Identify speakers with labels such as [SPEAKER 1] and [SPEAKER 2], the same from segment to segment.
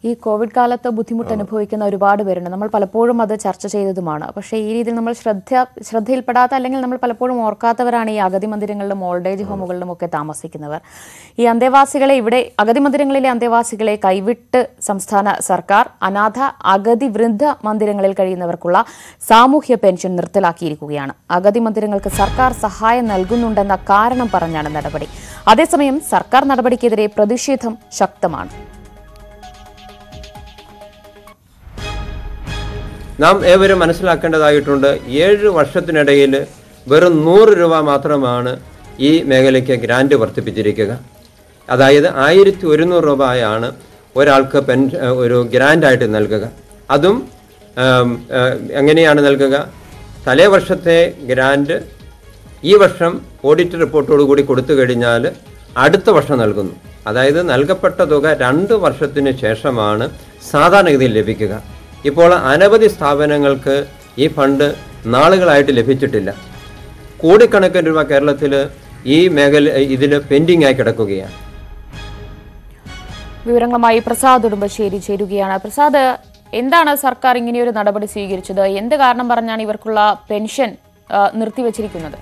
[SPEAKER 1] ഈ കോവിഡ് കാലത്ത് ബുദ്ധിമുട്ട് അനുഭവിക്കുന്ന ഒരുപാട് പേരുണ്ട് നമ്മൾ പലപ്പോഴും അത് ചർച്ച ചെയ്തതുമാണ് പക്ഷേ ഈ രീതിയിൽ നമ്മൾ ശ്രദ്ധ ശ്രദ്ധയിൽപ്പെടാത്ത അല്ലെങ്കിൽ നമ്മൾ പലപ്പോഴും ഓർക്കാത്തവരാണ് ഈ അഗതി മന്ദിരങ്ങളിലും ഓൾഡേജ് ഹോമുകളിലും ഒക്കെ താമസിക്കുന്നവർ ഈ അന്തേവാസികളെ ഇവിടെ അഗതി മന്ദിരങ്ങളിലെ അന്തേവാസികളെ കൈവിട്ട് സംസ്ഥാന സർക്കാർ അനാഥ അഗതി വൃദ്ധ മന്ദിരങ്ങളിൽ കഴിയുന്നവർക്കുള്ള സാമൂഹ്യ പെൻഷൻ നിർത്തലാക്കിയിരിക്കുകയാണ് അഗതി മന്ദിരങ്ങൾക്ക് സർക്കാർ സഹായം നൽകുന്നുണ്ടെന്ന കാരണം പറഞ്ഞാണ് നടപടി അതേസമയം സർക്കാർ നടപടിക്കെതിരെ പ്രതിഷേധം ശക്തമാണ്
[SPEAKER 2] നാം ഏവരും മനസ്സിലാക്കേണ്ടതായിട്ടുണ്ട് ഏഴ് വർഷത്തിനിടയിൽ വെറും നൂറ് രൂപ മാത്രമാണ് ഈ മേഖലയ്ക്ക് ഗ്രാൻഡ് വർദ്ധിപ്പിച്ചിരിക്കുക അതായത് ആയിരത്തി ഒരുന്നൂറ് രൂപയാണ് ഒരാൾക്ക് പെൻ ഒരു ഗ്രാൻഡായിട്ട് നൽകുക അതും ആം, ആ, എങ്ങനെയാണ് നൽകുക തലേ വർഷത്തെ ഗ്രാൻഡ് ഈ വർഷം ഓഡിറ്റ് റിപ്പോർട്ടോടുകൂടി കൊടുത്തു കഴിഞ്ഞാൽ അടുത്ത വർഷം നൽകുന്നു അതായത് നൽകപ്പെട്ട തുക രണ്ട് വർഷത്തിന് ശേഷമാണ് സാധാരണഗതിയിൽ ലഭിക്കുക ഇപ്പോൾ അനവധി സ്ഥാപനങ്ങൾക്ക് ഈ ഫണ്ട് നാളുകളായിട്ട് ലഭിച്ചിട്ടില്ല കോടിക്കണക്കിന് രൂപ കേരളത്തിൽ ഈ മേഖല ഇതിൽ പെൻഡിംഗ് ആയി കിടക്കുകയാണ്
[SPEAKER 1] വിവരങ്ങളുമായി പ്രസാദ് ഉടുമ്പശ്ശേരി ചേരുകയാണ് പ്രസാദ് എന്താണ് സർക്കാർ ഇങ്ങനെയൊരു നടപടി സ്വീകരിച്ചത് എന്ത് കാരണം പറഞ്ഞാണ് ഇവർക്കുള്ള പെൻഷൻ ആ, നിർത്തിവച്ചിരിക്കുന്നത്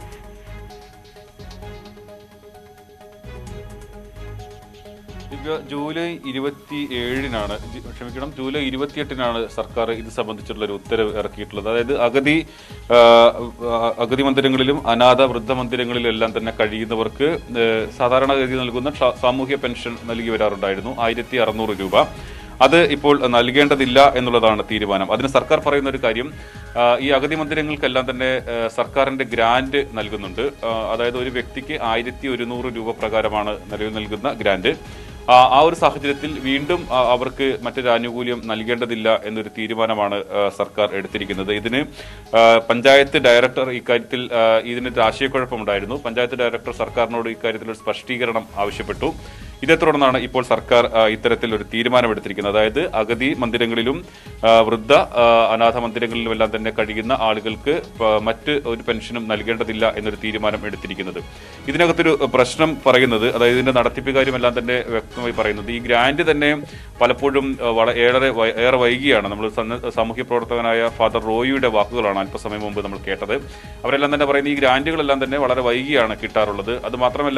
[SPEAKER 3] ദിവ്യ ജൂലൈ ഇരുപത്തി ഏഴിനാണ് ജി- ക്ഷമിക്കണം ജൂലൈ ഇരുപത്തിയെട്ടിനാണ് സർക്കാർ ഇത് സംബന്ധിച്ചുള്ള ഒരു ഉത്തരവ് ഇറക്കിയിട്ടുള്ളത് അതായത് അഗതി ആ, ആ, അഗതി മന്ദിരങ്ങളിലും അനാഥ വൃദ്ധ മന്ദിരങ്ങളിലും എല്ലാം തന്നെ കഴിയുന്നവർക്ക് ഏ, സാധാരണഗതി നൽകുന്ന ഷ- സാമൂഹ്യ പെൻഷൻ നൽകി വരാറുണ്ടായിരുന്നു ആയിരത്തി അറുന്നൂറ് രൂപ അത് ഇപ്പോൾ നൽകേണ്ടതില്ല എന്നുള്ളതാണ് തീരുമാനം അതിന് സർക്കാർ പറയുന്ന ഒരു കാര്യം ആ, ഈ അഗതി മന്ദിരങ്ങൾക്കെല്ലാം തന്നെ ആ, സർക്കാരിന്റെ ഗ്രാന്റ് നൽകുന്നുണ്ട് ആ, അതായത് ഒരു വ്യക്തിക്ക് ആയിരത്തി ഒരുന്നൂറ് രൂപ പ്രകാരമാണ് നിലവിൽ നൽകുന്ന ഗ്രാന്റ് ആ ആ ഒരു സാഹചര്യത്തിൽ വീണ്ടും ആ, അവർക്ക് മറ്റൊരു ആനുകൂല്യം നൽകേണ്ടതില്ല എന്നൊരു തീരുമാനമാണ് ആ, സർക്കാർ എടുത്തിരിക്കുന്നത് ഇതിന് ആ, പഞ്ചായത്ത് ഡയറക്ടർ ഇക്കാര്യത്തിൽ ആ, ഇതിന് ഒരു ആശയക്കുഴപ്പമുണ്ടായിരുന്നു പഞ്ചായത്ത് ഡയറക്ടർ സർക്കാരിനോട് ഇക്കാര്യത്തിൽ ഒരു സ്പഷ്ടീകരണം ആവശ്യപ്പെട്ടു ഇതേ തുടർന്നാണ് ഇപ്പോൾ സർക്കാർ ആ, ഇത്തരത്തിൽ ഒരു തീരുമാനമെടുത്തിരിക്കുന്നത് അതായത് അഗതി മന്ദിരങ്ങളിലും ആ, വൃദ്ധ ആ, അനാഥ മന്ദിരങ്ങളിലും എല്ലാം തന്നെ കഴിയുന്ന ആളുകൾക്ക് പ- മറ്റ് ഒരു പെൻഷനും നൽകേണ്ടതില്ല എന്നൊരു തീരുമാനം എടുത്തിരിക്കുന്നത് ഇതിനകത്തൊരു പ്രശ്നം പറയുന്നത് അതായത് ഇതിന്റെ നടത്തിപ്പുകാരും എല്ലാം തന്നെ വ്യക്തമായി പറയുന്നത് ഈ ഗ്രാന്റ് തന്നെ പലപ്പോഴും ആ, വള- ഏറെ വൈ- ഏറെ വൈകിയാണ് നമ്മൾ സന്ന- സാമൂഹ്യ പ്രവർത്തകനായ ഫാദർ റോയിയുടെ വാക്കുകളാണ് അല്പസമയം മുമ്പ് നമ്മൾ കേട്ടത് അവരെല്ലാം തന്നെ പറയുന്നത് ഈ ഗ്രാന്റുകളെല്ലാം തന്നെ വളരെ വൈകിയാണ് കിട്ടാറുള്ളത് അത് മാത്രമല്ല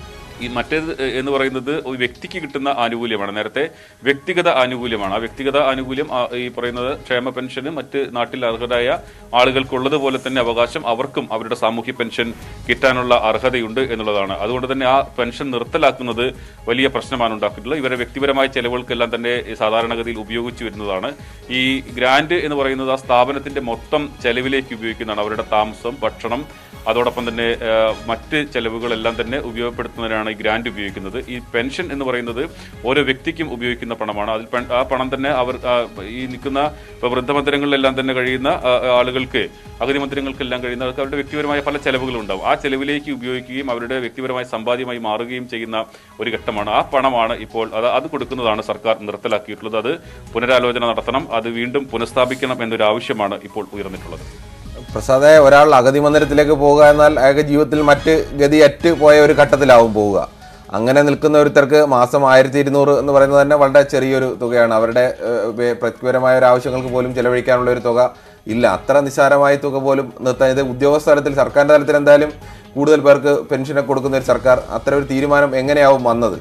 [SPEAKER 3] ഈ മറ്റേത് എന്ന് പറയുന്നത് ഒരു വ്യക്തിക്ക് കിട്ടുന്ന ആനുകൂല്യമാണ് നേരത്തെ വ്യക്തിഗത ആനുകൂല്യമാണ് ആ വ്യക്തിഗത ആനുകൂല്യം ആ, ഈ പറയുന്നത് ക്ഷേമ പെൻഷന് മറ്റ് നാട്ടിൽ അർഹരായ ആളുകൾക്കുള്ളതുപോലെ തന്നെ അവകാശം അവർക്കും അവരുടെ സാമൂഹ്യ പെൻഷൻ കിട്ടാനുള്ള അർഹതയുണ്ട് എന്നുള്ളതാണ് അതുകൊണ്ട് തന്നെ ആ പെൻഷൻ നിർത്തലാക്കുന്നത് വലിയ പ്രശ്നമാണ് ഉണ്ടാക്കിയിട്ടുള്ളത് ഇവരെ വ്യക്തിപരമായ ചെലവുകൾക്കെല്ലാം തന്നെ ഈ സാധാരണഗതിയിൽ ഉപയോഗിച്ചു വരുന്നതാണ് ഈ ഗ്രാന്റ് എന്ന് പറയുന്നത് ആ സ്ഥാപനത്തിന്റെ മൊത്തം ചെലവിലേക്ക് ഉപയോഗിക്കുന്നതാണ് അവരുടെ താമസം ഭക്ഷണം അതോടൊപ്പം തന്നെ ആ, മറ്റ് ചെലവുകളെല്ലാം തന്നെ ഉപയോഗപ്പെടുത്തുന്നതിനാണ് ഈ ഗ്രാന്റ് ഉപയോഗിക്കുന്നത് ഈ പെൻഷൻ എന്ന് പറയുന്നത് ഓരോ വ്യക്തിക്കും ഉപയോഗിക്കുന്ന പണമാണ് അതിൽ പെൻ- ആ പണം തന്നെ അവർ ആ, ഈ നിൽക്കുന്ന ഇപ്പോൾ വൃദ്ധമന്ദിരങ്ങളിലെല്ലാം തന്നെ കഴിയുന്ന ആ, ആളുകൾക്ക് അഗതി മന്ദിരങ്ങൾക്കെല്ലാം കഴിയുന്നവർക്ക് അവരുടെ വ്യക്തിപരമായ പല ചെലവുകളും ഉണ്ടാവും ആ ചെലവിലേക്ക് ഉപയോഗിക്കുകയും അവരുടെ വ്യക്തിപരമായ സമ്പാദ്യമായി മാറുകയും ചെയ്യുന്ന ഒരു ഘട്ടമാണ് ആ പണമാണ് ഇപ്പോൾ അത് അത് കൊടുക്കുന്നതാണ് സർക്കാർ നിർത്തലാക്കിയിട്ടുള്ളത് അത് പുനരാലോചന നടത്തണം അത് വീണ്ടും പുനഃസ്ഥാപിക്കണം എന്നൊരു ആവശ്യമാണ് ഇപ്പോൾ ഉയർന്നിട്ടുള്ളത്
[SPEAKER 4] പ്രസാദെ ഒരാൾ അഗതി മന്ദിരത്തിലേക്ക് പോവുക എന്നാൽ അയാൾക്ക് ജീവിതത്തിൽ മറ്റ് ഗതിയറ്റ് പോയ ഒരു ഘട്ടത്തിലാവും പോവുക അങ്ങനെ നിൽക്കുന്ന ഒരുത്തർക്ക് മാസം ആയിരത്തി ഇരുന്നൂറ് എന്ന് പറയുന്നത് തന്നെ വളരെ ചെറിയൊരു തുകയാണ് അവരുടെ ഏഹ്, വേ- വ്യക്തിപരമായ ഒരു ആവശ്യങ്ങൾക്ക് പോലും ചെലവഴിക്കാനുള്ള ഒരു തുക ഇല്ല അത്ര നിസ്സാരമായ തുക പോലും നിർത്താൻ ഇത് ഉദ്യോഗസ്ഥ തലത്തിൽ സർക്കാരിൻ്റെ തലത്തിൽ എന്തായാലും കൂടുതൽ പേർക്ക് പെൻഷനൊക്കെ കൊടുക്കുന്ന ഒരു സർക്കാർ അത്തരം ഒരു തീരുമാനം എങ്ങനെയാവും വന്നത്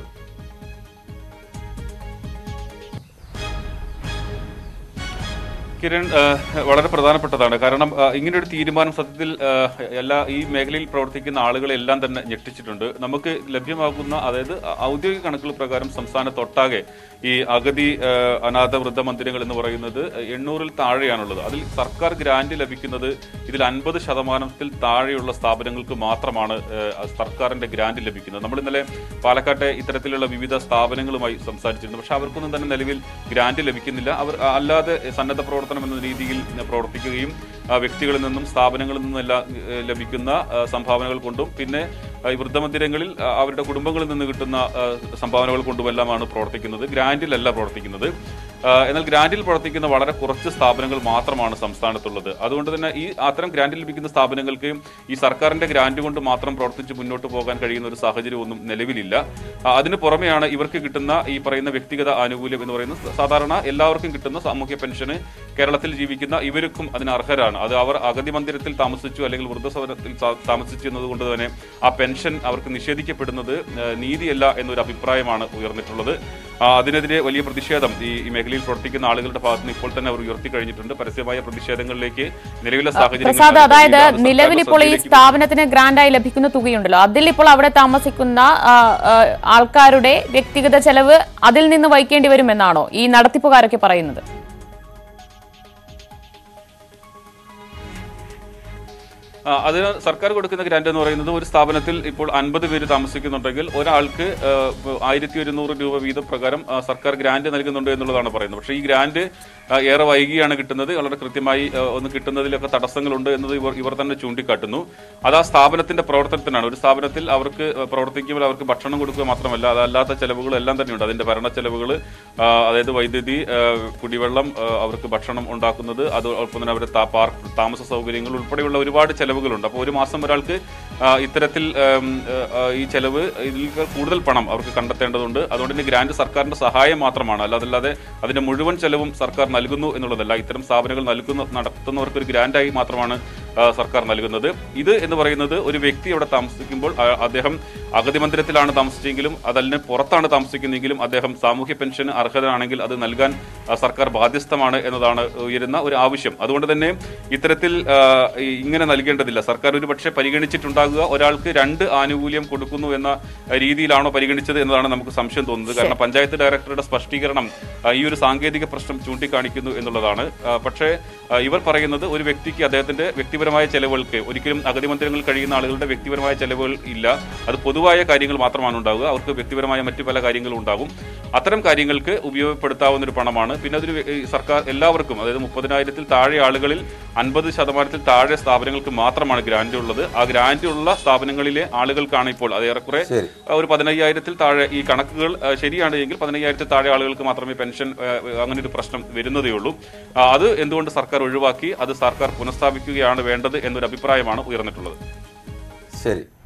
[SPEAKER 3] കിരൺ ആ, വളരെ പ്രധാനപ്പെട്ടതാണ് കാരണം ആ, ഇങ്ങനൊരു തീരുമാനം സത്യത്തിൽ ആ, എല്ലാ ഈ മേഖലയിൽ പ്രവർത്തിക്കുന്ന ആളുകളെല്ലാം തന്നെ ഞെട്ടിച്ചിട്ടുണ്ട് നമുക്ക് ലഭ്യമാകുന്ന അതായത് ഔദ്യോഗിക കണക്കുകൾ പ്രകാരം സംസ്ഥാനത്തൊട്ടാകെ ഈ അഗതി ആ, അനാഥ വൃദ്ധ മന്ദിരങ്ങൾ എന്ന് പറയുന്നത് എണ്ണൂറിൽ താഴെയാണുള്ളത് അതിൽ സർക്കാർ ഗ്രാന്റ് ലഭിക്കുന്നത് ഇതിൽ അൻപത് ശതമാനത്തിൽ താഴെയുള്ള സ്ഥാപനങ്ങൾക്ക് മാത്രമാണ് ആ, സർക്കാരിന്റെ ഗ്രാന്റ് ലഭിക്കുന്നത് നമ്മൾ ഇന്നലെ പാലക്കാട്ടെ ഇത്തരത്തിലുള്ള വിവിധ സ്ഥാപനങ്ങളുമായി സംസാരിച്ചിരുന്നു പക്ഷെ അവർക്കൊന്നും തന്നെ നിലവിൽ ഗ്രാന്റ് ലഭിക്കുന്നില്ല അവർ ആ, അല്ലാതെ സന്നദ്ധ പ്രവർത്തനം എന്ന രീതിയിൽ പ്രവർത്തിക്കുകയും ആ, വ്യക്തികളിൽ നിന്നും സ്ഥാപനങ്ങളിൽ നിന്നും എല്ലാം ഏഹ്, ലഭിക്കുന്ന ആ, സംഭാവനകൾ കൊണ്ടും പിന്നെ ആ, ഈ വൃദ്ധമന്ദിരങ്ങളിൽ ആ, അവരുടെ കുടുംബങ്ങളിൽ നിന്ന് കിട്ടുന്ന ആ, സംഭാവനകൾ കൊണ്ടുമെല്ലാമാണ് പ്രവർത്തിക്കുന്നത് ഗ്രാന്റിലല്ല പ്രവർത്തിക്കുന്നത് ആ, എന്നാൽ ഗ്രാന്റിൽ പ്രവർത്തിക്കുന്ന വളരെ കുറച്ച് സ്ഥാപനങ്ങൾ മാത്രമാണ് സംസ്ഥാനത്തുള്ളത് അതുകൊണ്ട് തന്നെ ഈ അത്തരം ഗ്രാന്റിൽ ലഭിക്കുന്ന സ്ഥാപനങ്ങൾക്ക് ഈ സർക്കാരിന്റെ ഗ്രാന്റ് കൊണ്ട് മാത്രം പ്രവർത്തിച്ച് മുന്നോട്ട് പോകാൻ കഴിയുന്ന ഒരു സാഹചര്യം ഒന്നും നിലവിലില്ല ആ, അതിന് പുറമെയാണ് ഇവർക്ക് കിട്ടുന്ന ഈ പറയുന്ന വ്യക്തിഗത ആനുകൂല്യം എന്ന് പറയുന്നത് സാധാരണ എല്ലാവർക്കും കിട്ടുന്ന സാമൂഹ്യ പെൻഷന് കേരളത്തിൽ ജീവിക്കുന്ന ഇവർക്കും അതിന് അർഹരാണ് അത് അവർ അഗതി മന്ദിരത്തിൽ താമസിച്ചു അല്ലെങ്കിൽ വൃദ്ധസദനത്തിൽ താ- താമസിച്ചു എന്നതുകൊണ്ട് തന്നെ ആ പെൻഷൻ അവർക്ക് നിഷേധിക്കപ്പെടുന്നത് ആ, നീതിയല്ല എന്നൊരു അഭിപ്രായമാണ് ഉയർന്നിട്ടുള്ളത് ആ, അതിനെതിരെ വലിയ പ്രതിഷേധം ഈ ഈ മേഖലയിൽ പ്രവർത്തിക്കുന്ന ആളുകളുടെ ഭാഗത്ത് നിന്ന് ഇപ്പോൾ തന്നെ അവർ ഉയർത്തി കഴിഞ്ഞിട്ടുണ്ട് പരസ്യമായ പ്രതിഷേധങ്ങളിലേക്ക് നിലവിലെ സാഹചര്യങ്ങൾ
[SPEAKER 1] പ്രസാദ് അതായത്
[SPEAKER 3] കണക്കിലെടുത്ത് സർക്കാർ
[SPEAKER 1] നിലവിൽ ഇപ്പോൾ ഈ
[SPEAKER 3] ശ്രദ്ധയിലേക്ക്
[SPEAKER 1] സ്ഥാപനത്തിന് ഗ്രാൻഡായി ലഭിക്കുന്ന തുകയുണ്ടല്ലോ അതിൽ ഇപ്പോൾ അവിടെ താമസിക്കുന്ന ആ, ആ, ആൾക്കാരുടെ വ്യക്തിഗത ചെലവ് അതിൽ നിന്ന് വഹിക്കേണ്ടി വരുമെന്നാണോ ഈ നടത്തിപ്പുകാരൊക്കെ പറയുന്നത്
[SPEAKER 3] ആ, അതിന് സർക്കാർ കൊടുക്കുന്ന ഗ്രാന്റ് എന്ന് പറയുന്നത് ഒരു സ്ഥാപനത്തിൽ ഇപ്പോൾ അൻപത് പേര് താമസിക്കുന്നുണ്ടെങ്കിൽ ഒരാൾക്ക് ആയിരത്തി ഒരുന്നൂറ് രൂപ വീതം പ്രകാരം ആ, സർക്കാർ ഗ്രാന്റ് നൽകുന്നുണ്ട് എന്നുള്ളതാണ് പറയുന്നത് പക്ഷേ ഈ ഗ്രാന്റ് ആ, ഏറെ വൈകിയാണ് കിട്ടുന്നത് വളരെ കൃത്യമായി ആ, ഒന്ന് കിട്ടുന്നതിലൊക്കെ തടസ്സങ്ങളുണ്ട് എന്നത് ഇവർ ഇവർ തന്നെ ചൂണ്ടിക്കാട്ടുന്നു അത് ആ സ്ഥാപനത്തിന്റെ പ്രവർത്തനത്തിനാണ് ഒരു സ്ഥാപനത്തിൽ അവർക്ക് ആ, പ്രവർത്തിക്കുമ്പോൾ അവർക്ക് ഭക്ഷണം കൊടുക്കുക മാത്രമല്ല അതല്ലാത്ത ചെലവുകൾ എല്ലാം തന്നെയുണ്ട് അതിന്റെ ഭരണ ചെലവുകൾ അതായത് വൈദ്യുതി ആ, കുടിവെള്ളം ആ, അവർക്ക് ഭക്ഷണം ഉണ്ടാക്കുന്നത് അതോടൊപ്പം തന്നെ അവരുടെ താ- പാർക്ക് താമസ സൗകര്യങ്ങൾ ഉൾപ്പെടെയുള്ള ഒരുപാട് ചെലവുകളുണ്ട് അപ്പോൾ ഒരു മാസം ഒരാൾക്ക് ആ, ഇത്തരത്തിൽ ആം, ആ, ഈ ചെലവ് ഇതിൽ കൂടുതൽ പണം അവർക്ക് കണ്ടെത്തേണ്ടതുണ്ട് അതുകൊണ്ട് തന്നെ ഗ്രാന്റ് സർക്കാരിന്റെ സഹായം മാത്രമാണ് അല്ലാതല്ലാതെ അതിന്റെ മുഴുവൻ ചെലവും സർക്കാർ നൽകുന്നു എന്നുള്ളതല്ല ഇത്തരം സ്ഥാപനങ്ങൾ നൽകുന്ന നടത്തുന്നവർക്ക് ഒരു ഗ്രാന്റായി മാത്രമാണ് ആ, സർക്കാർ നൽകുന്നത് ഇത് എന്ന് പറയുന്നത് ഒരു വ്യക്തി അവിടെ താമസിക്കുമ്പോൾ ആ, അദ്ദേഹം അഗതി മന്ദിരത്തിലാണ് താമസിച്ചെങ്കിലും അതല്ല പുറത്താണ് താമസിക്കുന്നതെങ്കിലും അദ്ദേഹം സാമൂഹ്യ പെൻഷന് അർഹതയാണെങ്കിൽ അത് നൽകാൻ ആ, സർക്കാർ ബാധ്യസ്ഥമാണ് എന്നതാണ് ഉയരുന്ന ഒരു ആവശ്യം അതുകൊണ്ട് തന്നെ ഇത്തരത്തിൽ ആ, ഈ ഇങ്ങനെ നൽകേണ്ടതില്ല സർക്കാർ ഒരു പക്ഷേ പരിഗണിച്ചിട്ടുണ്ടാകുക ഒരാൾക്ക് രണ്ട് ആനുകൂല്യം കൊടുക്കുന്നു എന്ന രീതിയിലാണോ പരിഗണിച്ചത് എന്നതാണ് നമുക്ക് സംശയം തോന്നുന്നത് കാരണം പഞ്ചായത്ത് ഡയറക്ടറുടെ സ്പഷ്ടീകരണം ആ, ഈ ഒരു സാങ്കേതിക പ്രശ്നം ചൂണ്ടിക്കാണിക്കുന്നു എന്നുള്ളതാണ് ആ, പക്ഷേ ആ, ഇവർ പറയുന്നത് ഒരു വ്യക്തിക്ക് അദ്ദേഹത്തിന്റെ വ്യക്തിപരമായ ചെലവുകൾക്ക് ഒരിക്കലും അഗതി മന്ദിരങ്ങളിൽ കഴിയുന്ന ആളുകളുടെ വ്യക്തിപരമായ ചെലവുകൾ ഇല്ല അത് പൊതുവായ കാര്യങ്ങൾ മാത്രമാണ് ഉണ്ടാവുക അവർക്ക് വ്യക്തിപരമായ മറ്റു പല കാര്യങ്ങളും ഉണ്ടാകും അത്തരം കാര്യങ്ങൾക്ക് ഉപയോഗപ്പെടുത്താവുന്ന ഒരു പണമാണ് പിന്നെ അതൊരു വ്യ- ഈ സർക്കാർ എല്ലാവർക്കും അതായത് മുപ്പതിനായിരത്തിൽ താഴെ ആളുകളിൽ അൻപത് ശതമാനത്തിൽ താഴെ സ്ഥാപനങ്ങൾക്ക് മാത്രമാണ് ഗ്രാന്റ് ഉള്ളത് ആ ഗ്രാന്റ് ഉള്ള സ്ഥാപനങ്ങളിലെ ആളുകൾക്കാണ് ഇപ്പോൾ അത് ഏറെക്കുറെ
[SPEAKER 4] ശരി.
[SPEAKER 3] ആ, ഒരു പതിനയ്യായിരത്തിൽ താഴെ ഈ കണക്കുകൾ ആ, ശരിയാണ് എങ്കിൽ പതിനയ്യായിരത്തിൽ താഴെ ആളുകൾക്ക് മാത്രമേ പെൻഷൻ ആ, അങ്ങനെ ഒരു പ്രശ്നം വരുന്നതേ ഉള്ളൂ ആ, അത് എന്തുകൊണ്ട് സർക്കാർ ഒഴിവാക്കി അത് സർക്കാർ പുനഃസ്ഥാപിക്കുകയാണ് വേണ്ടത് എന്നൊരു അഭിപ്രായമാണ് ഉയർന്നിട്ടുള്ളത്
[SPEAKER 4] ശരി